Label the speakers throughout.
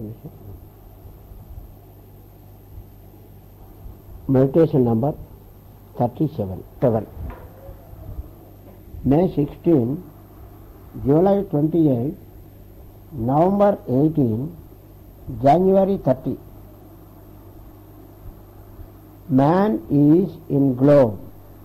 Speaker 1: నిమిషం meditation number thirty seven seven May sixteen July twenty eight November eighteen January thirty man is in globe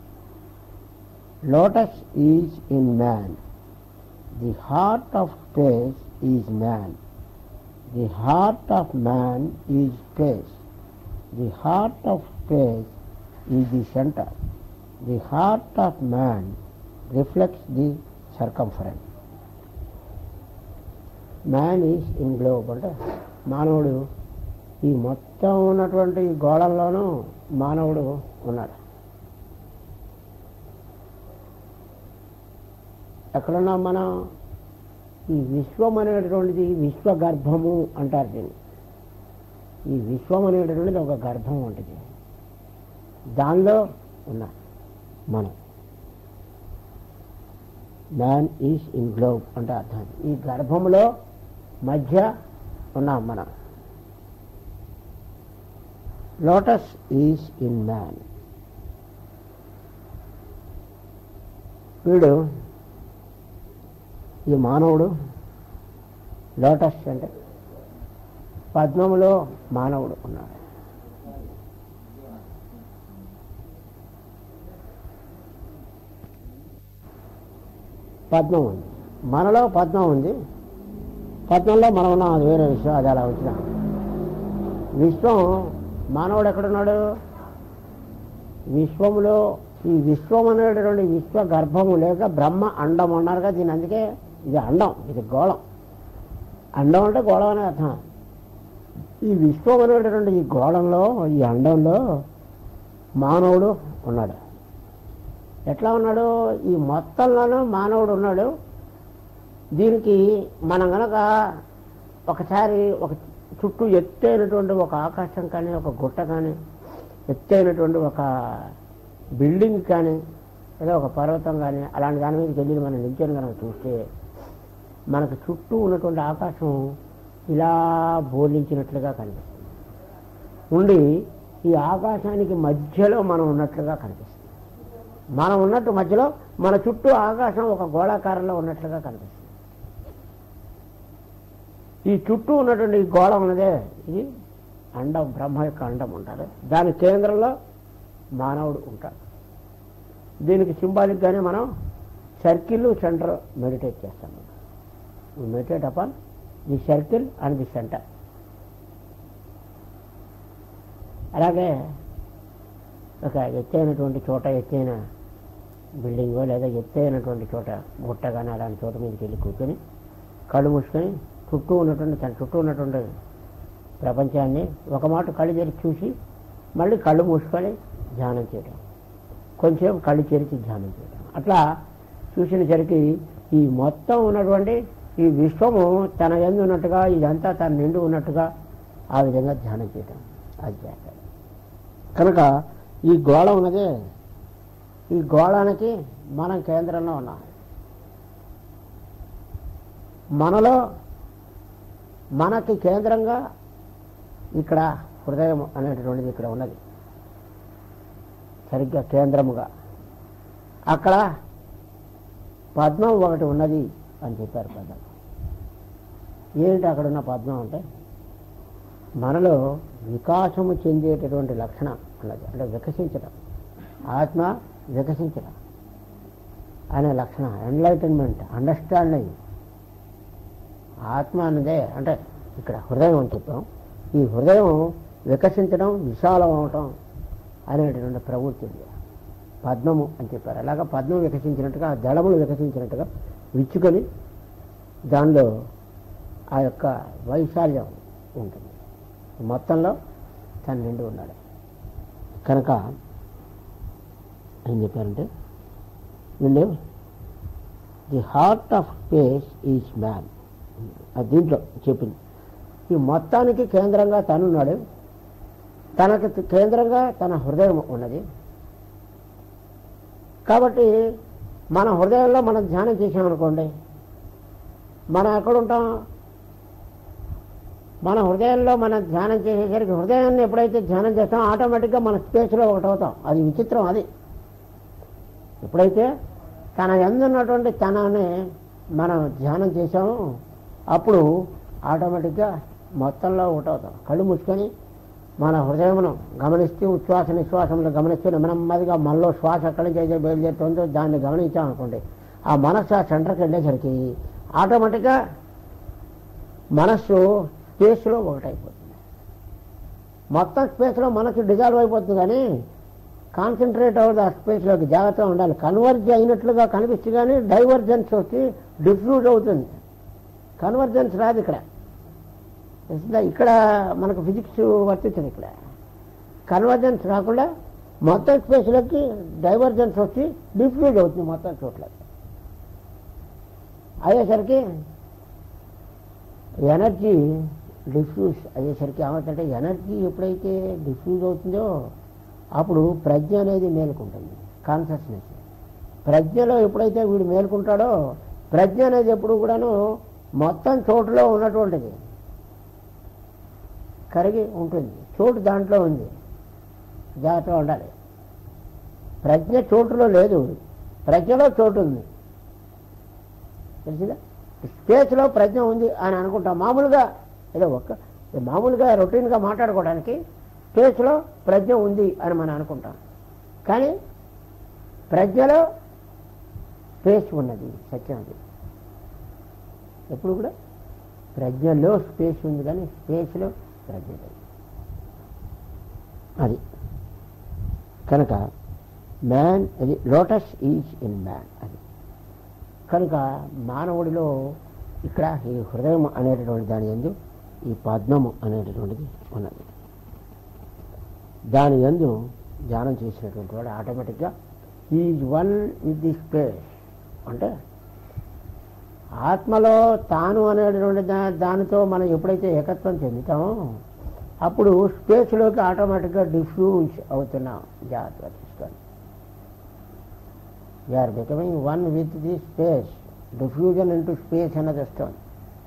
Speaker 1: lotus is in man the heart of space is man the heart of man is space the heart of space is the centre the heart of man reflects the circumference man is in globe అంటే మానవుడు ఈ మొత్తం ఉన్నటువంటి ఈ గోళంలోనూ మానవుడు ఉన్నాడు ఎక్కడున్నాం మనం ఈ విశ్వం అనేటటువంటిది విశ్వ గర్భము అంటారు దీన్ని ఈ విశ్వం అనేటటువంటిది ఒక గర్భం ఉంటుంది దానిలో ఉన్నా మనం మ్యాన్ ఈజ్ ఇన్ గ్లోబ్ అంటే అర్థం ఈ గర్భంలో మధ్య ఉన్నాం మనం లోటస్ ఈజ్ ఇన్ మ్యాన్ వీడు ఈ మానవుడు లోటస్ అంటే పద్మములో మానవుడు ఉన్నాడు పద్మం ఉంది మనలో పద్మం ఉంది పద్మంలో మనం ఉన్నాం అది వేరే విషయం అది అలా వచ్చిన విశ్వం మానవుడు ఎక్కడున్నాడు విశ్వములో ఈ విశ్వం అనేటటువంటి విశ్వ గర్భము లేక బ్రహ్మ అండం అన్నారుగా దీని అందుకే ఇది అండం ఇది గోళం అండం అంటే గోళం అనే అర్థం ఈ విశ్వం అనేటటువంటి ఈ గోళంలో ఈ అండంలో మానవుడు ఉన్నాడు ఎట్లా ఉన్నాడు ఈ మొత్తంలోనూ మానవుడు ఉన్నాడు దీనికి మనం గనక ఒకసారి ఒక చుట్టూ ఎత్తైనటువంటి ఒక ఆకాశం కానీ ఒక గుట్ట కానీ ఎత్తైనటువంటి ఒక బిల్డింగ్ కానీ లేదా ఒక పర్వతం కానీ అలాంటి దాని మీదకి వెళ్ళి మనం నిల్చొని కనుక చూస్తే మనకు చుట్టూ ఉన్నటువంటి ఆకాశం ఇలా బోర్లించినట్లుగా కనిపిస్తుంది ఉండి ఈ ఆకాశానికి మధ్యలో మనం ఉన్నట్లుగా కనిపిస్తుంది మనం ఉన్నట్టు మధ్యలో మన చుట్టూ ఆకాశం ఒక గోళాకారంలో ఉన్నట్లుగా కనిపిస్తుంది ఈ చుట్టూ ఉన్నటువంటి ఈ గోళం ఉన్నదే ఇది అండం బ్రహ్మ యొక్క అండం ఉంటారు దాని కేంద్రంలో మానవుడు ఉంటాడు దీనికి సింబాలిక్గానే మనం సర్కిల్ సెంటర్ మెడిటేట్ చేస్తాం meditate upon the circle and the centre అలాగే ఒక ఎత్తైనటువంటి చోట ఎత్తైన బిల్డింగో లేదా ఎత్తైనటువంటి చోట గుట్ట కానీ అలాంటి చోట మీదకి వెళ్ళి కూర్చొని కళ్ళు మూసుకొని చుట్టూ ఉన్నటువంటి తన చుట్టూ ఉన్నటువంటి ప్రపంచాన్ని ఒక మాట కళ్ళు తెరిచి చూసి మళ్ళీ కళ్ళు మూసుకొని ధ్యానం చేయడం కొంచెం కళ్ళు తెరిచి ధ్యానం చేయడం అట్లా చూసినసరికి ఈ మొత్తం ఉన్నటువంటి ఈ విశ్వము తన ఎందు ఉన్నట్టుగా ఇదంతా తన నిండు ఉన్నట్టుగా ఆ విధంగా ధ్యానం చేయడం అది చేస్తాడు కనుక ఈ గోళం ఉన్నదే ఈ గోళానికి మనం కేంద్రంలో ఉన్నాం మనలో మనకి కేంద్రంగా ఇక్కడ హృదయం అనేటటువంటిది ఇక్కడ ఉన్నది సరిగ్గా కేంద్రముగా అక్కడ పద్మం ఒకటి ఉన్నది అని చెప్పారు పద్మం ఏంటి అక్కడ ఉన్న పద్మం అంటే మనలో వికాసము చెందేటటువంటి లక్షణం ఉన్నది అంటే వికసించడం ఆత్మ వికసించడం అనే లక్షణం ఎన్లైటన్మెంట్ అండర్స్టాండింగ్ ఆత్మ అన్నదే అంటే ఇక్కడ హృదయం అని చెప్పాం ఈ హృదయం వికసించడం విశాలం అవటం అనేటటువంటి ప్రవృత్తి ఉంది పద్మము అని చెప్పారు అలాగా పద్మం వికసించినట్టుగా ఆ దళములు వికసించినట్టుగా విచ్చుకొని దానిలో ఆ యొక్క వైశాల్యం ఉంటుంది మొత్తంలో తన నిండి ఉన్నాడు కనుక ఏం చెప్పారంటే వీళ్ళు the heart of space is man అది దీంట్లో చెప్పింది ఈ మొత్తానికి కేంద్రంగా తనున్నాడు తనకు కేంద్రంగా తన హృదయం ఉన్నది కాబట్టి మన హృదయంలో మనం ధ్యానం చేసామనుకోండి మనం ఎక్కడ ఉంటాం మన హృదయంలో మనం ధ్యానం చేసేసరికి హృదయాన్ని ఎప్పుడైతే ధ్యానం చేస్తామో ఆటోమేటిక్గా మన స్పేస్లో ఒకటి అవుతాం అది విచిత్రం అది ఎప్పుడైతే తన ఎందున్నటువంటి తనని మనం ధ్యానం చేసామో అప్పుడు ఆటోమేటిక్గా మొత్తంలో ఒకటవుతాం కళ్ళు మూసుకొని మన హృదయమును గమనిస్తూ ఉచ్ఛ్వాస నిశ్వాసములు గమనిస్తూ నెమ్మదిగా మనలో శ్వాస ఎక్కడి నుంచి అయితే బయలుదేరుతుందో దాన్ని గమనించామనుకోండి ఆ మనస్సు ఆ సెంటర్కి వెళ్ళేసరికి ఆటోమేటిక్గా మనస్సు స్పేస్లో ఒకటైపోతుంది మొత్తం స్పేస్లో మనసు డిజాల్వ్ అయిపోతుంది కానీ కాన్సన్ట్రేట్ అవ్వదు ఆ స్పేస్లోకి జాగ్రత్తగా ఉండాలి కన్వర్జ్ అయినట్లుగా కనిపిస్తుంది కానీ డైవర్జెన్స్ వచ్చి డిఫ్యూజ్ అవుతుంది కన్వర్జెన్స్ రాదు ఇక్కడ తెలిసిందా? ఇక్కడ మనకు ఫిజిక్స్ వర్తించదు ఇక్కడ కన్వర్జెన్స్ రాకుండా మొత్తం స్పేస్లోకి డైవర్జెన్స్ వచ్చి డిఫ్యూజ్ అవుతుంది మొత్తం చోట్లకి అయ్యేసరికి ఎనర్జీ డిఫ్యూజ్ అయ్యేసరికి ఏమవుతుందంటే ఎనర్జీ ఎప్పుడైతే డిఫ్యూజ్ అవుతుందో అప్పుడు ప్రజ్ఞ అనేది మేలుకుంటుంది కాన్షియస్నెస్ ప్రజ్ఞలో ఎప్పుడైతే వీడు మేలుకుంటాడో ప్రజ్ఞ అనేది ఎప్పుడు కూడాను మొత్తం చోటులో ఉన్నటువంటిది కరిగి ఉంటుంది చోటు దాంట్లో ఉంది జాగ్రత్తగా ఉండాలి ప్రజ్ఞ చోటులో లేదు ప్రజ్ఞలో చోటు ఉంది తెలిసిందా స్పేస్లో ప్రజ్ఞ ఉంది అని అనుకుంటాం మామూలుగా ఏదో ఒక్క మామూలుగా రొటీన్గా మాట్లాడుకోవడానికి స్పేస్లో ప్రజ్ఞ ఉంది అని మనం అనుకుంటాం కానీ ప్రజ్ఞలో స్పేస్ ఉన్నది సత్యం అది ఎప్పుడు కూడా ప్రజ్ఞలో స్పేస్ ఉంది కానీ స్పేస్లో ప్రజ్ఞ లేదు అది కనుక మ్యాన్ అది లోటస్ ఈజ్ ఇన్ మ్యాన్ అది కనుక మానవుడిలో ఇక్కడ ఈ హృదయం అనేటటువంటి దాని ఎందు ఈ పద్మము అనేటటువంటిది ఉన్నది దాని ఎందు ధ్యానం చేసినటువంటి వాడు ఆటోమేటిక్గా is one with the space అంటే ఆత్మలో తాను అనేటటువంటి దా దానితో మనం ఎప్పుడైతే ఏకత్వం చెందుతామో అప్పుడు స్పేస్లోకి ఆటోమేటిక్గా డిఫ్యూజ్ అవుతున్నాం జాగ్రత్తగా తీసుకోండి are becoming one with the space diffusion into space అన్నది వస్తుంది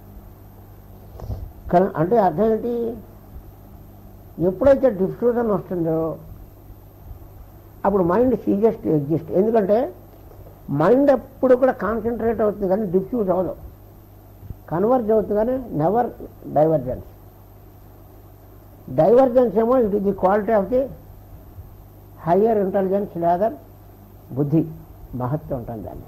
Speaker 1: కానీ అంటే అర్థం ఏంటి ఎప్పుడైతే డిఫ్యూజన్ వస్తుందో అప్పుడు మైండ్ సీజెస్ టు ఎగ్జిస్ట్ ఎందుకంటే మైండ్ ఎప్పుడు కూడా కాన్సన్ట్రేట్ అవుతుంది కానీ డిఫ్యూజ్ అవ్వదు కన్వర్జ్ అవుతుంది కానీ నెవర్ డైవర్జెన్స్ డైవర్జెన్స్ ఏమో it is the quality of the higher intelligence లేదా బుద్ధి మహత్వం ఉంటుంది దాన్ని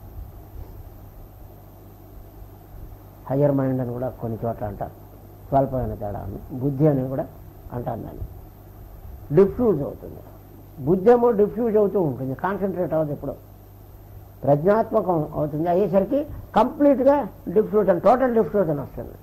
Speaker 1: హయ్యర్ మైండ్ అని కూడా కొన్ని చోట్ల అంటారు స్వల్పమైన తేడా అని బుద్ధి అని కూడా అంటారు దాన్ని డిఫ్యూజ్ అవుతుంది బుద్ధి ఏమో డిఫ్యూజ్ అవుతూ ఉంటుంది కాన్సన్ట్రేట్ అవ్వదు ఎప్పుడు ప్రజ్ఞాత్మకం అవుతుంది అయ్యేసరికి కంప్లీట్గా డిఫ్యూజన్ టోటల్ డిఫ్యూజన్ వస్తుంది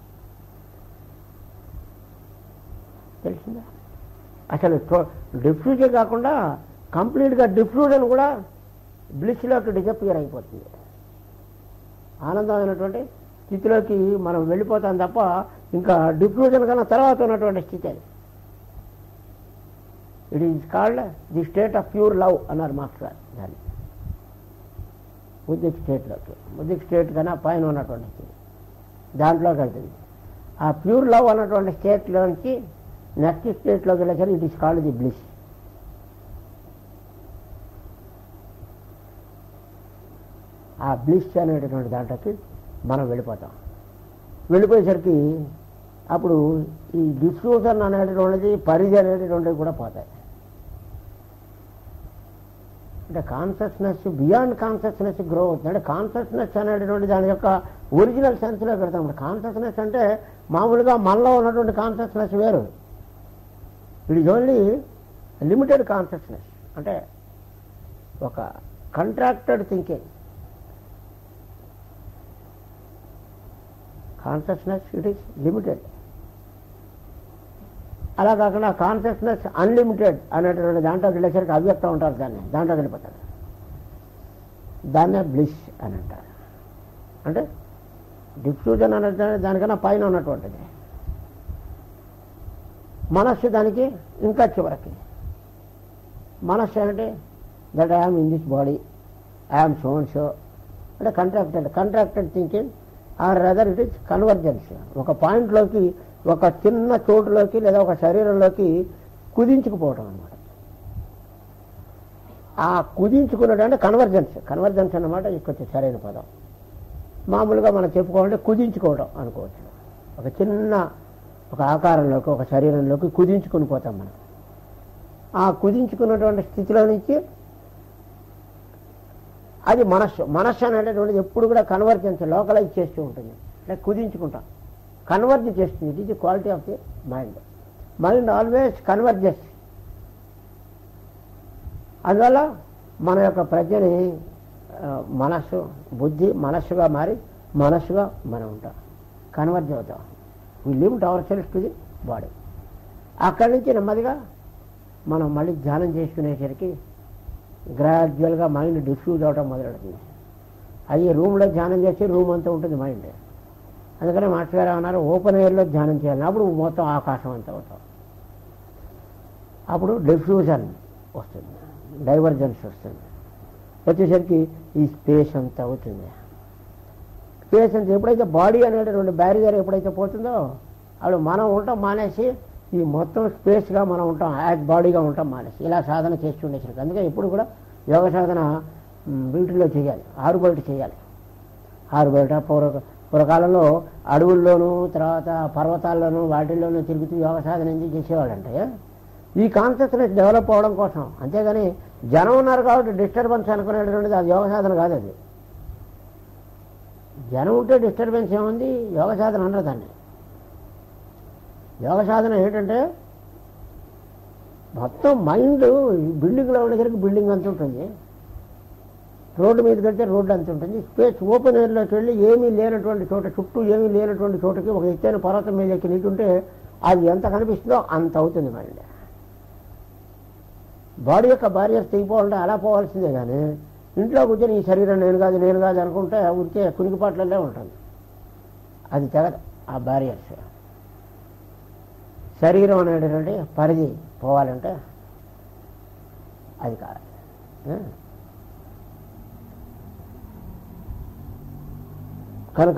Speaker 1: తెలిసిందా అసలు డిఫ్యూజే కాకుండా కంప్లీట్గా డిఫ్యూజన్ కూడా బ్లిస్లోకి డిజపియర్ అయిపోతుంది ఆనందమైనటువంటి స్థితిలోకి మనం వెళ్ళిపోతాం తప్ప ఇంకా డిఫ్యూజన్ కన్నా తర్వాత ఉన్నటువంటి స్థితి అది it is called the state of pure love అన్నారు మాస్టర్ గారు దాన్ని బుద్ధిక్ స్టేట్లోకి బుద్ధిక్ స్టేట్ కన్నా పైన ఉన్నటువంటి స్థితి దాంట్లోకి వెళ్తుంది ఆ ప్యూర్ లవ్ అన్నటువంటి స్టేట్లోంచి నెక్స్ట్ స్టేట్లోకి వెళ్ళేసరికి it is called the bliss ఆ బ్లిస్ అనేటటువంటి దాంట్లోకి మనం వెళ్ళిపోతాం వెళ్ళిపోయేసరికి అప్పుడు ఈ డిఫ్యూజన్ అనేటటువంటిది పరిధి అనేటటువంటివి కూడా పోతాయి అంటే కాన్షియస్నెస్ బియాండ్ కాన్షియస్నెస్ గ్రో అవుతుంది అంటే కాన్షియస్నెస్ అనేటటువంటి దాని యొక్క ఒరిజినల్ సెన్స్లో పెడతాం కాన్షియస్నెస్ అంటే మామూలుగా మనలో ఉన్నటువంటి కాన్షియస్నెస్ వేరు it is only limited consciousness అంటే ఒక contracted thinking consciousness it is limited అలా కాకుండా కాన్షియస్నెస్ అన్లిమిటెడ్ అనేటటువంటి దాంట్లోకి వెళ్ళేసరికి అవ్యక్తం ఉంటారు దాన్ని దాంట్లోకి వెళ్ళిపోతారు దాన్నే బ్లిస్ అని అంటారు అంటే డిఫ్యూజన్ అనేది దానికన్నా పైన ఉన్నటువంటిది మనస్సు దానికి ఇంకా చివరికి మనస్సు అంటే that I'm in this body I'm so and so అంటే contracted contracted thinking or rather it is convergence ఒక పాయింట్లోకి ఒక చిన్న చోటులోకి లేదా ఒక శరీరంలోకి కుదించుకుపోవటం అనమాట ఆ కుదించుకున్నట్టు అంటే కన్వర్జెన్స్ కన్వర్జెన్స్ అన్నమాట కొంచెం సరైన పదం మామూలుగా మనం చెప్పుకోవాలంటే కుదించుకోవడం అనుకోవచ్చు ఒక చిన్న ఒక ఆకారంలోకి ఒక శరీరంలోకి కుదించుకుని పోతాం మనం ఆ కుదించుకున్నటువంటి స్థితిలో నుంచి అది మనస్సు మనస్సు అనేటటువంటిది ఎప్పుడు కూడా కన్వర్జెన్స్ లోకలైజ్ చేస్తూ ఉంటుంది అంటే కుదించుకుంటాం కన్వర్జ్ చేస్తుంది it is quality of the mind mind always converges అందువల్ల మన యొక్క ప్రజ్ఞని ఆ, మనస్సు బుద్ధి మనస్సుగా మారి మనస్సుగా మనం ఉంటాం కన్వర్జ్ అవుతాం we limit our self to the body అక్కడి నుంచి నెమ్మదిగా మనం మళ్ళీ ధ్యానం చేసుకునేసరికి గ్రాడ్యువల్గా మైండ్ డిఫ్యూజ్ అవడం మొదలెడుతుంది అది రూమ్లో ధ్యానం చేస్తే రూమ్ అంతా ఉంటుంది మైండ్ అందుకని మాస్టర్ గారు అన్నారు ఓపెన్ ఎయిర్లో ధ్యానం చేయాలి అప్పుడు మొత్తం ఆకాశం అంతా అవుతాం అప్పుడు డిఫ్యూజన్ వస్తుంది డైవర్జెన్స్ వస్తుంది వచ్చేసరికి ఈ స్పేస్ అంతా అవుతుంది స్పేస్ అంతా ఎప్పుడైతే బాడీ అనేటటువంటి బ్యారియర్ ఎప్పుడైతే పోతుందో అప్పుడు మనం ఉంటాం మానేసి ఈ మొత్తం స్పేస్గా మనం ఉంటాం యాజ్ బాడీగా ఉంటాం మానేసి ఇలా సాధన చేసి ఉండేసరికి అందుకే ఎప్పుడు కూడా యోగ సాధన మ్, వీటిల్లో చేయాలి ఆరు బయట చేయాలి ఆరు బయట పూర్వ పూర్వకాలంలో అడవుల్లోనూ తర్వాత పర్వతాల్లోనూ వాటిల్లోనూ తిరుగుతూ యోగ సాధన ఎందుకు చేసేవాళ్ళంటే ఈ కాన్షియస్నెస్ డెవలప్ అవ్వడం కోసం అంతేగాని జనం ఉన్నారు కాబట్టి డిస్టర్బెన్స్ అనుకునేటువంటిది అది యోగ సాధన కాదు అది జనం ఉంటే డిస్టర్బెన్స్ ఏముంది యోగ సాధన అన్నారు దాన్ని యోగ సాధన ఏంటంటే మొత్తం మైండ్ బిల్డింగ్లో ఉండేసరికి బిల్డింగ్ అంత ఉంటుంది రోడ్డు మీదకి వెళ్తే రోడ్డు అంత ఉంటుంది స్పేస్ ఓపెన్ ఎయిర్లోకి వెళ్ళి ఏమీ లేనటువంటి చోట చుట్టూ ఏమీ లేనటువంటి చోటకి ఒక ఎత్తైన పర్వతం మీద ఎక్కి నింటుంటే అది ఎంత కనిపిస్తుందో అంత అవుతుంది మైండ్ బాడీ యొక్క బారియర్స్ తెగిపోవాలంటే అలా పోవాల్సిందే కానీ ఇంట్లో కూర్చొని ఈ శరీరం నేను కాదు నేను కాదు అనుకుంటే ఉరికే కునికిపాట్లనే ఉంటుంది అది తెగదు ఆ బారియర్స్ శరీరం అనేటువంటి పరిధి పోవాలంటే అది కాదు ఆ? కనుక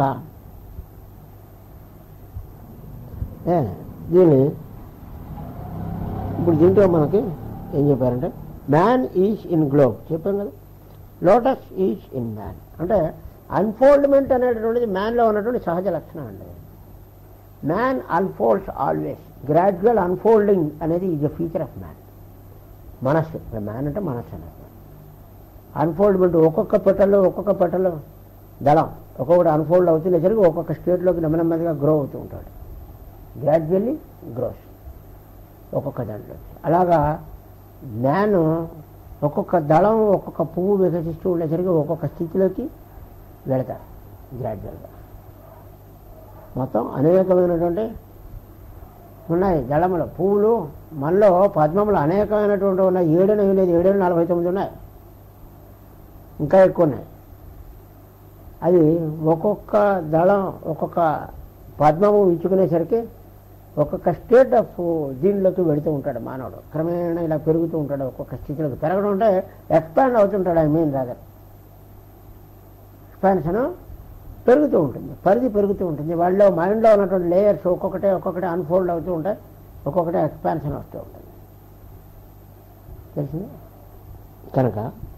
Speaker 1: ఏ, దీన్ని ఇప్పుడు దీంట్లో మనకి ఏం చెప్పారంటే మ్యాన్ ఈజ్ ఇన్ గ్లోబ్ చెప్పాం కదా లోటస్ ఈజ్ ఇన్ మ్యాన్ అంటే అన్ఫోల్డ్మెంట్ అనేటటువంటిది మ్యాన్లో ఉన్నటువంటి సహజ లక్షణం అండి man unfolds always gradual unfolding అనేది is a feature of man మనస్సు మ్యాన్ అంటే మనస్సు అనేది అన్ఫోల్డ్మెంట్ ఒక్కొక్క పెట్టలో ఒక్కొక్క పెట్టలో దళం ఒక్కొక్కటి అన్ఫోల్డ్ అవుతున్నసరికి ఒక్కొక్క స్టేట్లోకి నెమ్మదిగా గ్రో అవుతూ ఉంటాడు గ్రాడ్యువల్లీ గ్రోస్ ఒక్కొక్క దాంట్లో అలాగా జ్ఞానం ఒక్కొక్క దళం ఒక్కొక్క పువ్వు వికసిస్తూ ఉండేసరికి ఒక్కొక్క స్థితిలోకి వెళతారు గ్రాడ్యువల్గా మొత్తం అనేకమైనటువంటి ఉన్నాయి దళములు పువ్వులు మనలో పద్మములు అనేకమైనటువంటి ఉన్నాయి ఏడున లేదు ఏడు నలభై తొమ్మిది ఉన్నాయి ఇంకా ఎక్కువ ఉన్నాయి అది ఒక్కొక్క దళం ఒక్కొక్క పద్మము ఇచ్చుకునేసరికి ఒక్కొక్క స్టేట్ ఆఫ్ దీనిలోకి వెళుతూ ఉంటాడు మానవుడు క్రమేణా ఇలా పెరుగుతూ ఉంటాడు ఒక్కొక్క స్థితిలోకి పెరగడం అంటే ఎక్స్పాండ్ అవుతుంటాడు ఐ మీన్ రాదర్ ఎక్స్పాన్షన్ పెరుగుతూ ఉంటుంది పరిధి పెరుగుతూ ఉంటుంది వాళ్ళలో మైండ్లో ఉన్నటువంటి లేయర్స్ ఒక్కొక్కటే ఒక్కొక్కటే అన్ఫోల్డ్ అవుతూ ఉంటాయి ఒక్కొక్కటే ఎక్స్పాన్షన్ వస్తూ ఉంటుంది తెలిసింది కనుక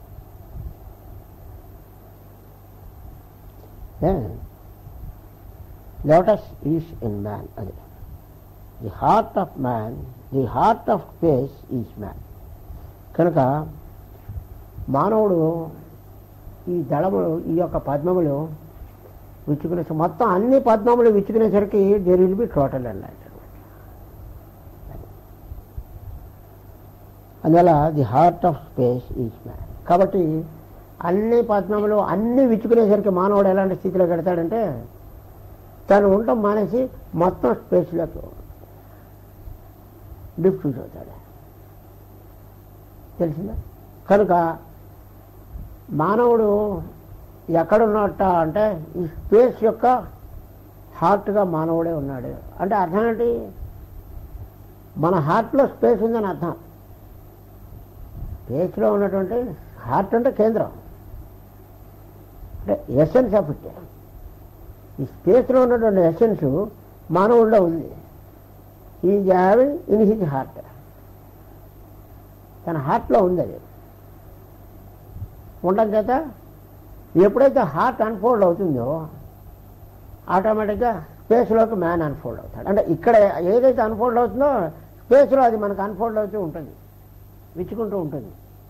Speaker 1: లోటస్ ఈస్ ఇన్ మ్యాన్ అది the heart of man the heart of space is man కనుక మానవుడు ఈ దళములు ఈ యొక్క పద్మములు విచ్చుకునే మొత్తం అన్ని పద్మములు విచ్చుకునేసరికి దేర్ విల్ బి టోటల్ అన్నట్టు అందువల్ల the heart of space is man కాబట్టి అన్ని పద్మములు అన్ని విచ్చుకునేసరికి మానవుడు ఎలాంటి స్థితిలో పెడతాడంటే తను ఉండటం మానేసి మొత్తం స్పేస్లోకి డిఫ్యూజ్ అవుతాడు తెలిసిందా కనుక మానవుడు ఎక్కడున్నట్ట అంటే ఈ స్పేస్ యొక్క హార్ట్గా మానవుడే ఉన్నాడు అంటే అర్థం ఏంటి మన హార్ట్లో స్పేస్ ఉందని అర్థం స్పేస్లో ఉన్నటువంటి హార్ట్ అంటే కేంద్రం అంటే ఎసెన్స్ ఆఫ్ ఇట్ ఈ స్పేస్లో ఉన్నటువంటి ఎసెన్స్ మానవుల్లో ఉంది is having in his heart తన హార్ట్లో ఉంది అది ఉండడం చేత ఎప్పుడైతే హార్ట్ అన్ఫోల్డ్ అవుతుందో ఆటోమేటిక్గా స్పేస్లోకి మ్యాన్ అన్ఫోల్డ్ అవుతాడు అంటే ఇక్కడ ఏదైతే అన్ఫోల్డ్ అవుతుందో స్పేస్లో అది మనకు అన్ఫోల్డ్ అవుతూ ఉంటుంది విచ్చుకుంటూ ఉంటుంది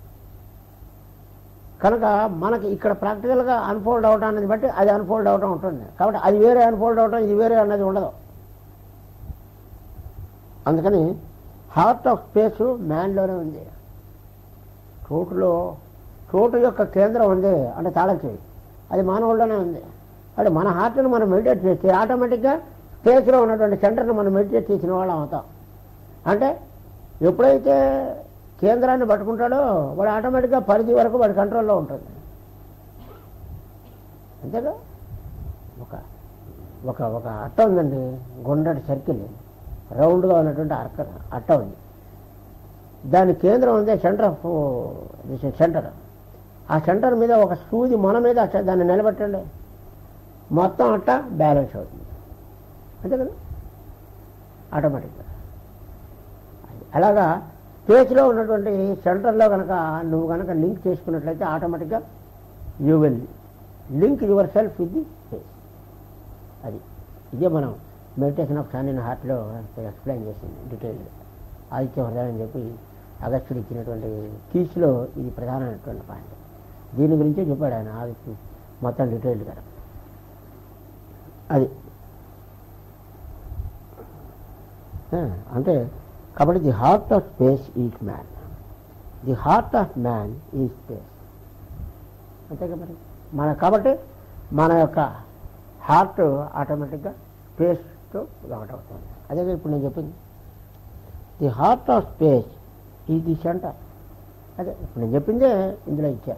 Speaker 1: కనుక మనకి ఇక్కడ ప్రాక్టికల్గా అన్ఫోల్డ్ అవటం అనేది బట్టి అది అన్ఫోల్డ్ అవటం ఉంటుంది కాబట్టి అది వేరే అన్ఫోల్డ్ అవటం ఇది వేరే అన్నది ఉండదు అందుకని హార్ట్ ఆఫ్ స్పేస్ మ్యాన్లోనే ఉంది చోటులో చోటు యొక్క కేంద్రం ఉంది అంటే తాళం చేయి అది మానవుల్లోనే ఉంది అంటే మన హార్ట్ని మనం మెడిటేట్ చేస్తే ఆటోమేటిక్గా స్పేస్లో ఉన్నటువంటి సెంటర్ని మనం మెడిటేట్ చేసిన వాళ్ళం అవుతాం అంటే ఎప్పుడైతే కేంద్రాన్ని పట్టుకుంటాడో వాడు ఆటోమేటిక్గా పరిధి వరకు వాడి కంట్రోల్లో ఉంటుంది అంతేగా ఒక ఒక ఒక అట్ట ఉందండి గుండ్రటి సర్కిల్ రౌండ్గా ఉన్నటువంటి అర్క అట్ట ఉంది దాని కేంద్రం ఉంది సెంటర్ ఆఫ్ సెంటర్ ఆ సెంటర్ మీద ఒక సూది మన మీద అట్ట దాన్ని నిలబెట్టండి మొత్తం అట్ట బ్యాలెన్స్ అవుతుంది అంతే కదా ఆటోమేటిక్గా అలాగా స్పేస్లో ఉన్నటువంటి సెంటర్లో కనుక నువ్వు కనుక లింక్ చేసుకున్నట్లయితే ఆటోమేటిక్గా you will link your self with the space అది ఇదే మనం మెడిటేషన్ ఆఫ్ సన్ ఇన్ హార్ట్లో ఎక్స్ప్లెయిన్ చేసింది డీటెయిల్గా ఆదిత్య హృదయం అని చెప్పి అగస్త్యుడు ఇచ్చినటువంటి కీస్లో ఇది ప్రధానమైనటువంటి పాయింట్ దీని గురించే చెప్పాడు ఆయన ఆదిత్య మొత్తం డీటెయిల్గా అది ఆ, అంటే కాబట్టి the heart of space is man the heart of man ఈ స్పేస్ అంతే కదా మరి మన కాబట్టి మన యొక్క హార్ట్ ఆటోమేటిక్గా స్పేస్తో ఒకటవుతుంది అదే కదా ఇప్పుడు నేను చెప్పింది ది హార్ట్ ఆఫ్ స్పేస్ ఈ ది సెంటర్ అదే ఇప్పుడు నేను చెప్పిందే ఇందులో ఇచ్చారు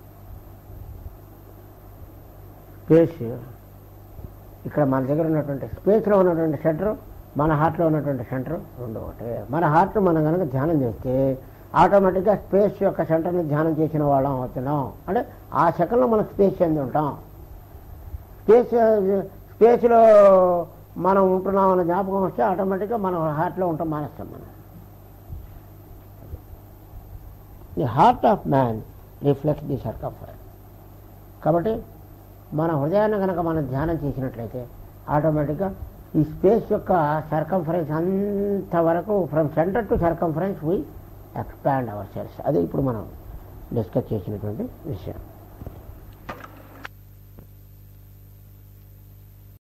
Speaker 1: స్పేస్ ఇక్కడ మన దగ్గర ఉన్నటువంటి స్పేస్లో ఉన్నటువంటి సెంటర్ మన హార్ట్లో ఉన్నటువంటి సెంటర్ రెండు ఒకటే మన హార్ట్ మనం కనుక ధ్యానం చేస్తే ఆటోమేటిక్గా స్పేస్ యొక్క సెంటర్ని ధ్యానం చేసిన వాళ్ళం అవుతున్నాం అంటే ఆ సెకండ్లో మనం స్పేస్ చెంది ఉంటాం స్పేస్ స్పేస్లో మనం ఉంటున్నాం అనే జ్ఞాపకం వస్తే ఆటోమేటిక్గా మనం హార్ట్లో ఉంటాం మానేస్తాం మనం the heart of man reflects the circumference కాబట్టి మన హృదయాన్ని కనుక మనం ధ్యానం చేసినట్లయితే ఆటోమేటిక్గా ఈ స్పేస్ యొక్క సర్కంఫరెన్స్ అంతవరకు from centre to circumference we expand our cells అదే ఇప్పుడు మనం డిస్కస్ చేసినటువంటి విషయం